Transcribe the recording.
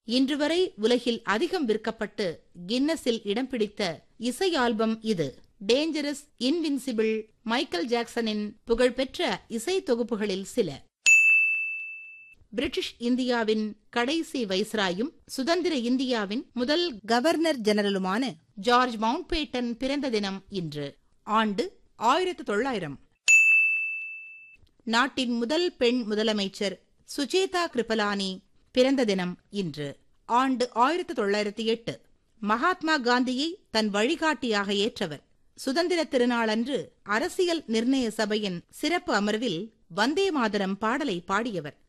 இன்று வரை உலகில் அதிகம் விற்கப்பட்டு கின்னஸில் இடம் பிடித்த இசை ஆல்பம் இது டேஞ்சரஸ் இன்வின்சிபிள் மைக்கேல் ஜாக்சனின் புகழ்பெற்ற இசை தொகுப்புகளில் சில பிரிட்டிஷ் இந்தியாவின் கடைசி வைஸ்ராயும் சுதந்திர இந்தியாவின் முதல் கவர்னர் ஜெனரலுமான ஜார்ஜ் மவுண்ட்பேட்டன் பிறந்த தினம் இன்று ஆண்டு ஆயிரத்து தொள்ளாயிரம் நாட்டின் முதல் பெண் முதலமைச்சர் சுஜேதா கிருபலானி பிறந்த தினம் இன்று ஆண்டு ஆயிரத்து தொள்ளாயிரத்தி எட்டு மகாத்மா காந்தியை தன் வழிகாட்டியாக ஏற்றவர் சுதந்திர திருநாளன்று அரசியல் நிர்ணய சபையின் சிறப்பு அமர்வில் வந்தே மாதரம் பாடலை பாடியவர்